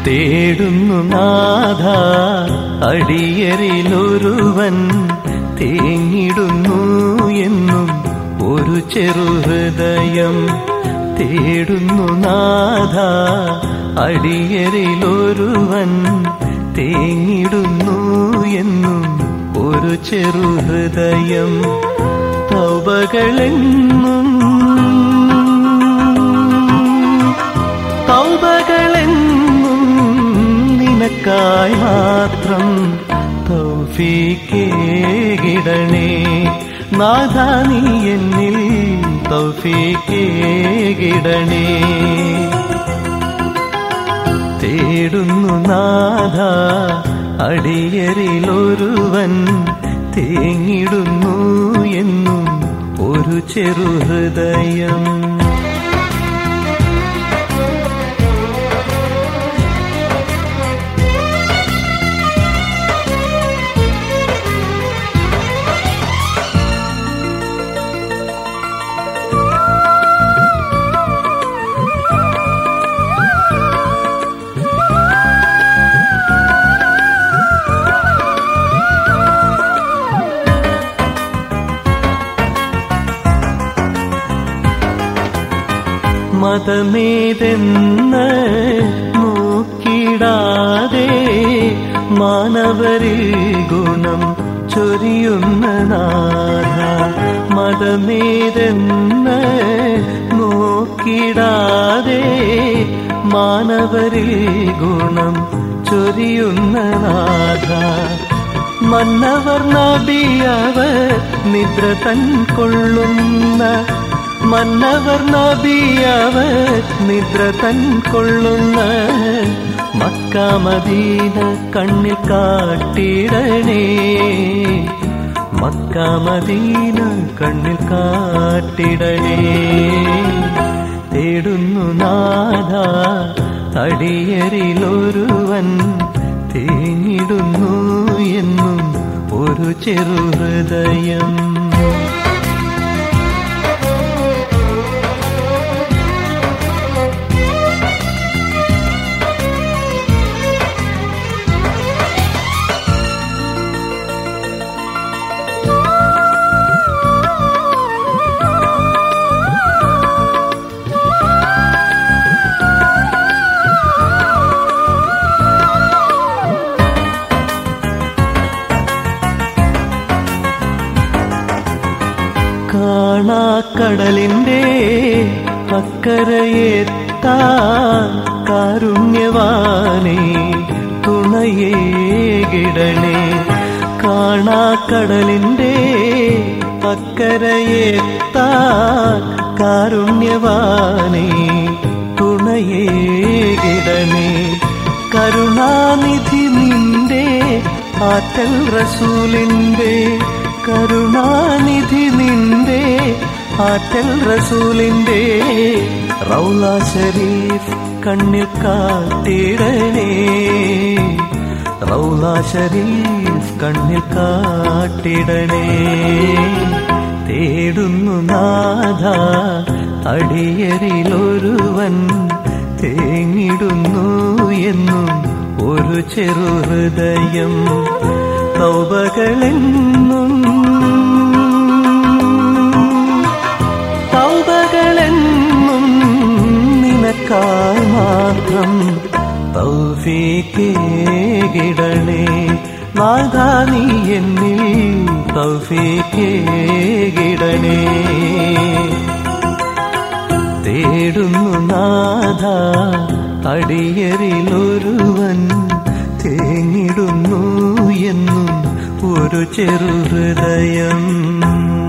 തേടുന്നു നാഥ അടിയരിലൊരുവൻ തേങ്ങിടുന്നു എന്നും ഒരു ചെറുഹൃദയം തേടുന്നു നാഥ അടിയരിലൊരുവൻ തേങ്ങിടുന്നു എന്നും ഒരു ചെറുഹൃദയം തൗബകളെന്നും തൗബകളെന്നും നിനക്കായി മാത്രം തൗഫീക്കേകിടണേ നാഥ നീ എന്നിൽ തൗഫീക്കേകിടണേ തേടുന്നു നാഥ അടിയരിലൊരുവൻ തേങ്ങിടുന്നു എന്നും ഒരു ചെറുഹൃദയം മതമേതെന്ന് നോക്കിടാതെ മാനവരിൽ ഗുണം ചൊരിയുന്ന നാഥ മതമേതെന്ന് നോക്കിടാതെ മാനവരിൽ ഗുണം ചൊരിയുന്ന നാഥ മന്നവർ നബിയവർ നിദ്ര തൻ കൊള്ളുന്ന മന്നവർ നബിയവർ നിദ്ര തൻ കൊള്ളുന്ന മക്കാമദീന കണ്ണിൽ കാട്ടിടണേ മക്കാമദീന കണ്ണിൽ കാട്ടിടണേ തേടുന്നു നാഥ തടിയരിലൊരുവൻ തേങ്ങിടുന്നു എന്നും ഒരു ചെറുഹൃദയം കാണാക്കടലിന്റെ അക്കരയെത്താൻ കാരുണ്യവാനേ തുണയേകിടണേ കാണാക്കടലിന്റെ അക്കരയെത്താൻ കാരുണ്യവാനേ തുണയേകിടണേ കരുണാനിധി നിന്റെ ആറ്റൽ റസൂലിന്റെ കരുണാനിധി നിന്റെ ആറ്റൽ റസൂലിന്റെ റൗല ഷരീഫ് കണ്ണിൽ കാട്ടിടണേ റൗല ഷരീഫ് കണ്ണിൽ കാട്ടിടണേ തേടുന്നു നാഥ അടിയരിലൊരുവൻ തേങ്ങിടുന്നു എന്നും ഒരു ചെറുഹൃദയം തൗബകളെന്നും തൗബകളെന്നും നിനക്കായി മാത്രം തൗഫീക്കേകിടണേ നാഥാ നീ എന്നിൽ തൗഫീക്കേകിടണേ തേടുന്നു നാഥ അടിയരിലൊരുവൻ തേങ്ങിടുന്നു എന്നും ഒരു ചെറുഹൃദയം